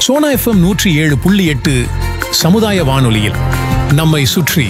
Sona FM நூற்றி ஏழு புள்ளி எட்டு சமுதாய வானொலியில் நம்மை சுற்றி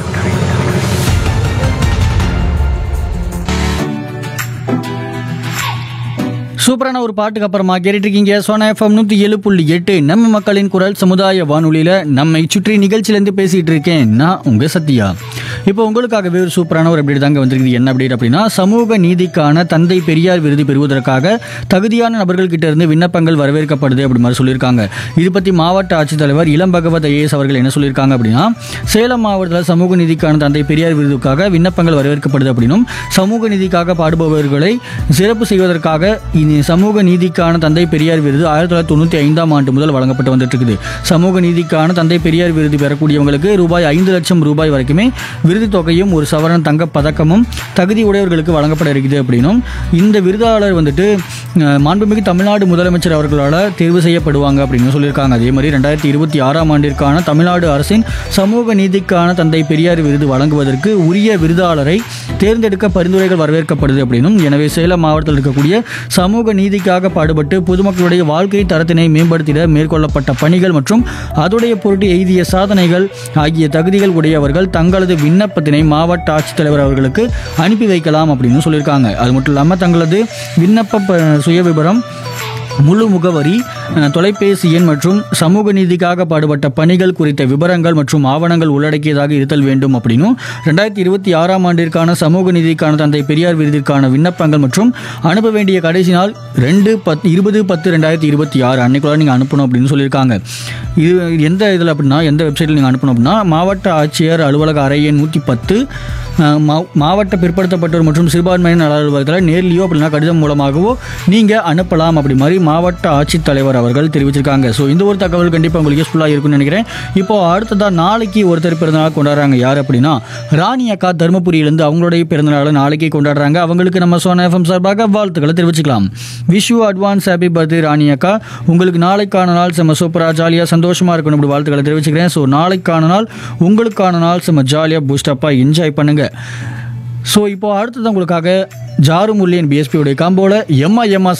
சூப்பரான ஒரு பாட்டுக்கு அப்புறமா கேட்டுட்டு இருக்கீங்க சோனா எஃப்எம் நூற்றி ஏழு புள்ளி எட்டு நம்ம மக்களின் குரல் சமுதாய வானொலியில் நம்மை சுற்றி நிகழ்ச்சியிலேருந்து பேசிகிட்டு இருக்கேன் நான் உங்கள் சத்யா இப்போ உங்களுக்காகவே ஒரு சூப்பரான ஒரு அப்டேட் தாங்க வந்திருக்குது என்ன அப்டேட் அப்படின்னா சமூக நீதிக்கான தந்தை பெரியார் விருது பெறுவதற்காக தகுதியான நபர்கள் கிட்ட இருந்து விண்ணப்பங்கள் வரவேற்கப்படுது அப்படி மாதிரி சொல்லியிருக்காங்க இது பற்றி மாவட்ட ஆட்சித்தலைவர் இளம் பகவத் ஐஏஎஸ் அவர்கள் என்ன சொல்லியிருக்காங்க அப்படின்னா சேலம் மாவட்டத்தில் சமூக நீதிக்கான தந்தை பெரியார் விருதுக்காக விண்ணப்பங்கள் வரவேற்கப்படுது அப்படின்னும் சமூக நீதிக்காக பாடுபவர்களை சிறப்பு செய்வதற்காக இனி சமூக நீதிக்கான தந்தை பெரியார் விருது ஆயிரத்தி தொள்ளாயிரத்தி தொண்ணூற்றி ஐந்தாம் ஆண்டு முதல் வழங்கப்பட்டு வந்துட்டு இருக்குது சமூக நீதிக்கான தந்தை பெரியார் விருது பெறக்கூடியவங்களுக்கு ரூபாய் ஐந்து லட்சம் ரூபாய் வரைக்குமே விருது தொகையும் ஒரு சவரன் தங்கப் பதக்கமும் தகுதி உடையவர்களுக்கு வழங்கப்பட இருக்குது அப்படின்னும் இந்த விருதாளர் வந்துட்டு அஹ், மாண்புமிகு தமிழ்நாடு முதலமைச்சர் அவர்களால் தேர்வு செய்யப்படுவாங்க அப்படின்னு சொல்லியிருக்காங்க அதே மாதிரி ரெண்டாயிரத்தி இருபத்தி ஆறாம் ஆண்டிற்கான தமிழ்நாடு அரசின் சமூக நீதிக்கான தந்தை பெரியார் விருது வழங்குவதற்கு உரிய விருதாளரை தேர்ந்தெடுக்க பரிந்துரைகள் வரவேற்கப்படுது அப்படின்னும் எனவே சேலம் மாவட்டத்தில் இருக்கக்கூடிய சமூக நீதிக்காக பாடுபட்டு பொதுமக்களுடைய வாழ்க்கை தரத்தினை மேம்படுத்திட மேற்கொள்ளப்பட்ட பணிகள் மற்றும் அதுடைய பொருட்டு எய்திய சாதனைகள் ஆகிய தகுதிகள் உடையவர்கள் தங்களது விண்ணப்பத்தினை மாவட்ட ஆட்சித்தலைவர் அவர்களுக்கு அனுப்பி வைக்கலாம் அப்படின்னு சொல்லியிருக்காங்க அது மட்டும் இல்லாமல் தங்களது விண்ணப்ப ப- சுயவிபரம் முழு முகவரி அஹ், தொலைபேசி எண் மற்றும் சமூக நீதிக்காக பாடுபட்ட பணிகள் குறித்த விவரங்கள் மற்றும் ஆவணங்கள் உள்ளடக்கியதாக இருத்தல் வேண்டும் அப்படின்னும் ரெண்டாயிரத்தி இருபத்தி ஆறாம் ஆண்டிற்கான சமூக நீதிக்கான தந்தை பெரியார் விருதிற்கான விண்ணப்பங்கள் மற்றும் அனுப்ப வேண்டிய கடைசி நாள் ரெண்டு பத் இருபது பத்து ரெண்டாயிரத்தி இருபத்தி ஆறு அன்னைக்குள்ள நீங்கள் அனுப்பணும் அப்படின்னு சொல்லியிருக்காங்க இது எந்த இதில் அப்படின்னா எந்த வெப்சைட்டில் நீங்கள் அனுப்பணும் அப்படின்னா மாவட்ட ஆட்சியர் அலுவலக அறை எண் நூற்றி பத்து அஹ், மா- மாவட்ட பிற்படுத்தப்பட்டோர் மற்றும் சிறுபான்மையினர் நல அலுவலகத்தில் நேர்லையோ அப்படின்னா கடிதம் மூலமாகவோ நீங்கள் அனுப்பலாம் அப்படி மாதிரி மாவட்ட ஆட்சித்தலைவர் அவர்கள் தெரிவிச்சிருக்காங்க ஸோ இந்த ஒரு தகவல் கண்டிப்பாக உங்களுக்கு யூஸ்ஃபுல்லாக இருக்கும்னு நினைக்கிறேன் இப்போ அடுத்ததாக நாளைக்கு ஒருத்தர் பிறந்தநாள் கொண்டாடுறாங்க யார் அப்படின்னா ராணி அக்கா தருமபுரியிலேருந்து அவங்களுடைய பிறந்தநாளை நாளைக்கு கொண்டாடுறாங்க அவங்களுக்கு நம்ம சோனா எஃப்எம் சார்பாக வாழ்த்துக்களை தெரிவிச்சுக்கலாம் wish you advance happy birthday Rani அக்கா உங்களுக்கு நாளைக்கான நாள் செம்ம சூப்பராக ஜாலியாக சந்தோஷமாக இருக்கணும் இப்படி வாழ்த்துக்களை தெரிவிச்சுக்கிறேன் ஸோ நாளைக்கான நாள் உங்களுக்கான நாள் செம்ம ஜாலியாக பூஸ்டப்பாக என்ஜாய் பண்ணுங்க ஸோ இப்போ அடுத்தது உங்களுக்காக ஜாரு முல்லியன் பிஎஸ்பியோடைய காம்போல எம்மா எம்மா